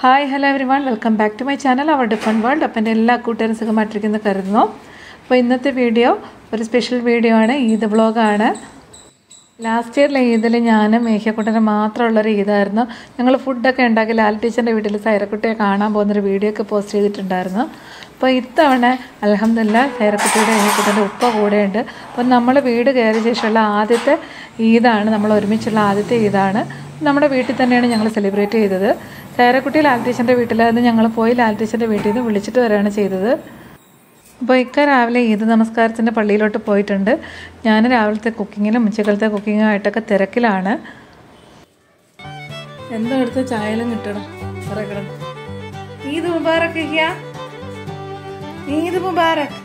Hi hello everyone welcome back to my channel our different world അപ്പം എൻ്റെ എല്ലാ കൂട്ടുകാരും സുഖമായിട്ടിരിക്കുന്നു കരുതുന്നു അപ്പോൾ ഇന്നത്തെ വീഡിയോ ഒരു സ്പെഷ്യൽ വീഡിയോ ആണ് ഈദ് വ്ളോഗാണ് ലാസ്റ്റ് ഇയറിലെ ഈദിൽ ഞാനും മേഘക്കുട്ടനെ മാത്രമുള്ളൊരു ഈദായിരുന്നു ഞങ്ങൾ ഫുഡൊക്കെ ഉണ്ടാക്കി ലാൽ ടീച്ചറിൻ്റെ വീട്ടിൽ സൈറക്കുട്ടിയെ കാണാൻ പോകുന്നൊരു വീഡിയോ ഒക്കെ പോസ്റ്റ് ചെയ്തിട്ടുണ്ടായിരുന്നു അപ്പോൾ ഇത്തവണ അലഹമില്ല സൈറക്കുട്ടിയുടെ മേഘക്കുട്ടൻ്റെ ഉപ്പ കൂടെയുണ്ട് അപ്പോൾ നമ്മൾ വീട് കയറിയ ശേഷമുള്ള ആദ്യത്തെ ഈദാണ് നമ്മൾ ഒരുമിച്ചുള്ള ആദ്യത്തെ ഈദാണ് നമ്മുടെ വീട്ടിൽ തന്നെയാണ് ഞങ്ങൾ സെലിബ്രേറ്റ് ചെയ്തത് സൈറക്കുട്ടി ലാൽ ടീച്ചറിൻ്റെ വീട്ടിലായിരുന്നു ഞങ്ങൾ പോയി ലാൽ ടീച്ചറിൻ്റെ വീട്ടിൽ നിന്ന് വിളിച്ചിട്ട് വരികയാണ് ചെയ്തത് അപ്പോൾ ഇക്ക രാവിലെ ഈദ് നമസ്കാരത്തിൻ്റെ പള്ളിയിലോട്ട് പോയിട്ടുണ്ട് ഞാൻ രാവിലത്തെ കുക്കിങ്ങിലും ഉച്ചക്കലത്തെ കുക്കിങ്ങും ആയിട്ടൊക്കെ തിരക്കിലാണ് എന്തോ എടുത്ത് ചായലും കിട്ടണം പറയണം ഈദ് മുബാറക്ക് ഹിയ ഈദ് മുബാറക്ക്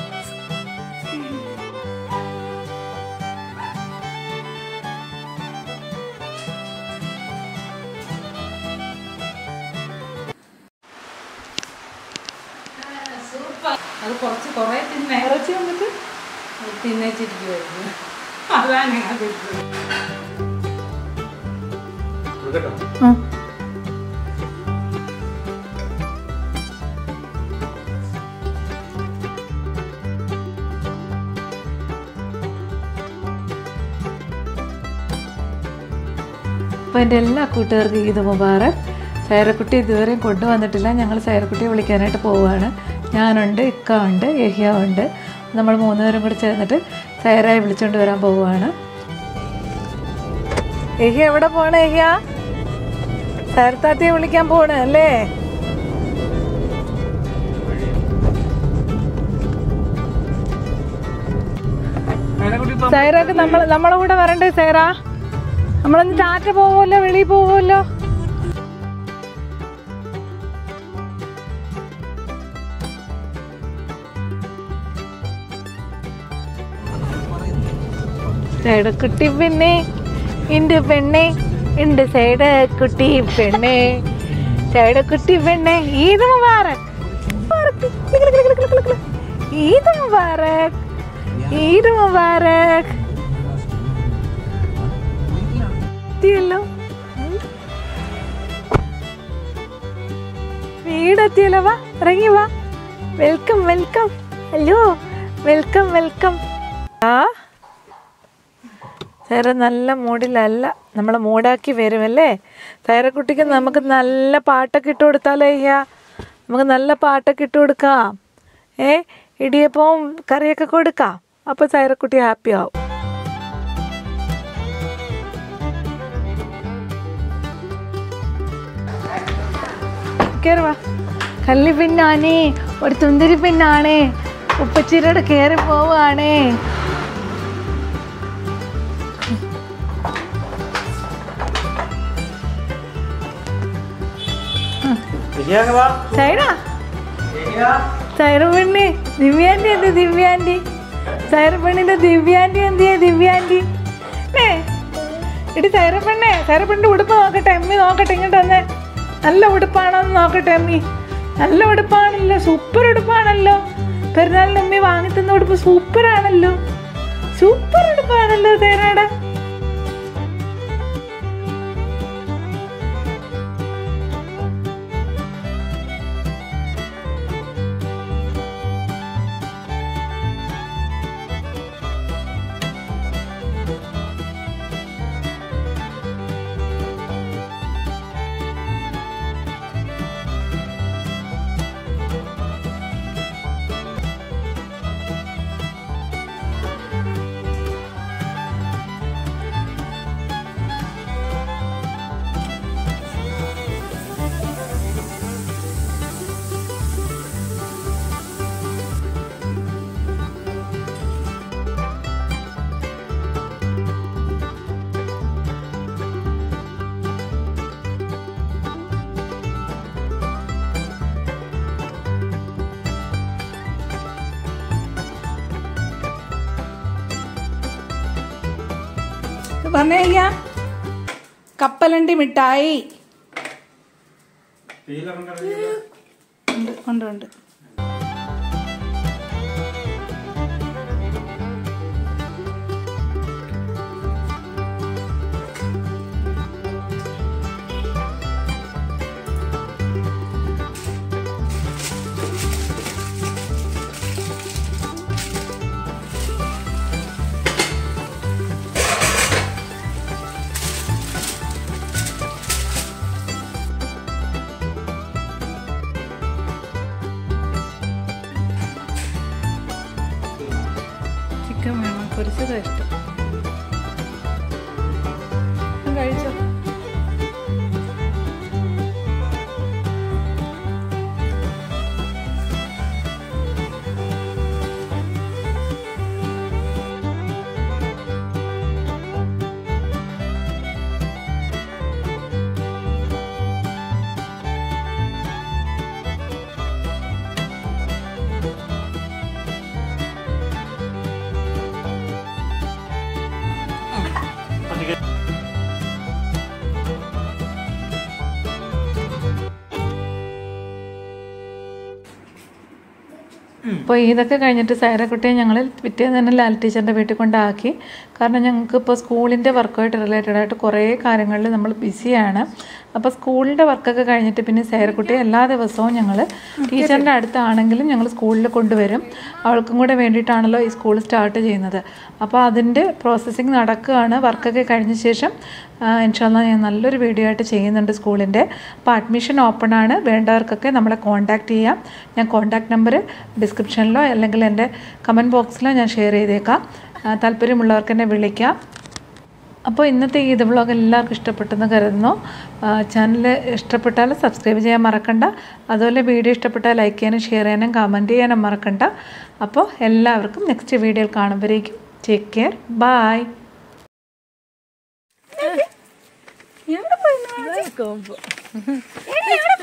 അത് കുറച്ച് കുറേ തിന്നെ ഇറച്ചി വന്നിട്ട് തിന്നേച്ചിരിക്കുമായിരുന്നു അതാണ് അത് ഇട്ടത്. ആ അപ്പോൾ എൻ്റെ എല്ലാ കൂട്ടുകാർക്കും ഈദ് മുബാറക് സൈറക്കുട്ടി ഇതുവരെയും കൊണ്ടുവന്നിട്ടില്ല ഞങ്ങൾ സൈറക്കുട്ടിയെ വിളിക്കാനായിട്ട് പോവുകയാണ് ഞാനുണ്ട് ഇക്ക ഉണ്ട് യഹ്യ ഉണ്ട് നമ്മൾ മൂന്നുപേരും കൂടി ചേർന്നിട്ട് സൈറയെ വിളിച്ചുകൊണ്ട് വരാൻ പോവുകയാണ് യഹ്യ എവിടെ പോണേ യഹ്യ സൈറത്താത്തിയെ വിളിക്കാൻ പോണേ അല്ലേ സൈറക്ക് നമ്മൾ നമ്മളെ കൂടെ വരണ്ടേ സൈറ നമ്മളൊന്ന് ടാറ്റ പോവുമല്ലോ വെളിയിൽ പോവുമല്ലോ സൈഡ് കുട്ടി പെണ്ണെ ഇണ്ട് പെണ്ണെ ഇണ്ട് സൈഡ് കുട്ടി പെണ്ണെ സൈഡ് കുട്ടി പെണ്ണെ ഈദ് മുബാറക് ഈദ് മുബാറക് ഈദ് മുബാറക് എത്തിയല്ലോ വീടെത്തിയല്ലോ വാ ഇറങ്ങി വാ welcome welcome hello welcome welcome ആ സൈറ നല്ല മൂഡിലല്ല നമ്മൾ മൂടാക്കി വരുമല്ലേ സൈറക്കുട്ടിക്ക് നമുക്ക് നല്ല പാട്ടൊക്കെ ഇട്ട് കൊടുത്താലോ അയ്യ നമുക്ക് നല്ല പാട്ടൊക്കെ ഇട്ട് കൊടുക്കാം ഏ ഇടിയപ്പവും കറിയൊക്കെ കൊടുക്കാം അപ്പോൾ സൈറക്കുട്ടി ഹാപ്പി ആവും കയറി വാ കല്ലി പെണ്ണാണേ ഒരു തുന്തിരി പെണ്ണാണേ ഉപ്പച്ചിരോട് കയറി പോവാണേ സൈഡാ സൈറ പെണ്ണി ദിവ്യാൻറ്റി എന്ത് ദിവ്യാൻറ്റി സൈറ പെണ്ണിന്റെ ദിവ്യാൻറ്റി എന്തിയെ ദിവ്യാൻറ്റി ഏ ഇടി സൈറ പെണ്ണേ സൈറ പെണ്ണിന്റെ ഉടുപ്പ് നോക്കട്ടെ എമ്മി നോക്കട്ടെ ഇങ്ങോട്ട് വന്നേ നല്ല ഉടുപ്പാണോന്ന് നോക്കട്ടെ എമ്മി നല്ല ഉടുപ്പാണല്ലോ സൂപ്പർ ഉടുപ്പാണല്ലോ പെരുന്നാളിന് എമ്മി വാങ്ങിത്തന്ന ഉടുപ്പ് സൂപ്പർ ആണല്ലോ സൂപ്പർ ഉടുപ്പാണല്ലോ സൈറയുടെ പറഞ്ഞേ അയ്യ കപ്പലണ്ടി മിഠായി ഉണ്ട് ഉണ്ട് ഉണ്ട് പൊരിച്ചതാ ഇഷ്ടം ഉം, കഴിച്ചോ അപ്പോൾ ഇതൊക്കെ കഴിഞ്ഞിട്ട് സൈറക്കുട്ടിയെ ഞങ്ങൾ പിറ്റേന്ന് തന്നെ ലാൽ ടീച്ചറിൻ്റെ വീട്ടിൽ കൊണ്ടാക്കി കാരണം ഞങ്ങൾക്ക് ഇപ്പോൾ സ്കൂളിൻ്റെ വർക്കുമായിട്ട് റിലേറ്റഡ് ആയിട്ട് കുറേ കാര്യങ്ങളിൽ നമ്മൾ ബിസിയാണ് അപ്പോൾ സ്കൂളിൻ്റെ വർക്കൊക്കെ കഴിഞ്ഞിട്ട് പിന്നെ സൈറക്കുട്ടിയെ എല്ലാ ദിവസവും ഞങ്ങൾ ടീച്ചറിൻ്റെ അടുത്താണെങ്കിലും ഞങ്ങൾ സ്കൂളിൽ കൊണ്ടുവരും അവൾക്കും കൂടെ വേണ്ടിയിട്ടാണല്ലോ ഈ സ്കൂൾ സ്റ്റാർട്ട് ചെയ്യുന്നത് അപ്പോൾ അതിൻ്റെ പ്രോസസ്സിങ് നടക്കുകയാണ് വർക്കൊക്കെ കഴിഞ്ഞ ശേഷം ഇൻഷാല്ല ഞാൻ നല്ലൊരു വീഡിയോ ആയിട്ട് ചെയ്യുന്നുണ്ട് സ്കൂളിൻ്റെ അപ്പോൾ അഡ്മിഷൻ ഓപ്പൺ ആണ് വേണ്ടവർക്കൊക്കെ നമ്മളെ കോൺടാക്റ്റ് ചെയ്യാം ഞാൻ കോൺടാക്റ്റ് നമ്പർ ഡിസ്ക്രിപ്ഷനിലോ അല്ലെങ്കിൽ എൻ്റെ കമൻറ്റ് ബോക്സിലോ ഞാൻ ഷെയർ ചെയ്തേക്കാം ആ, താല്പര്യമുള്ളവർക്ക് എന്നെ വിളിക്കാം അപ്പോൾ ഇന്നത്തെ ഈ ഇത് വ്ളോഗ് എല്ലാവർക്കും ഇഷ്ടപ്പെട്ടെന്ന് കരുതുന്നു ചാനൽ ഇഷ്ടപ്പെട്ടാൽ സബ്സ്ക്രൈബ് ചെയ്യാൻ മറക്കണ്ട അതുപോലെ വീഡിയോ ഇഷ്ടപ്പെട്ടാൽ ലൈക്ക് ചെയ്യാനും ഷെയർ ചെയ്യാനും കമൻറ്റ് ചെയ്യാനും മറക്കണ്ട അപ്പോൾ എല്ലാവർക്കും നെക്സ്റ്റ് വീഡിയോയിൽ കാണുമ്പോഴേക്കും ടേക്ക് കെയർ ബായ് എവിടെ പോയി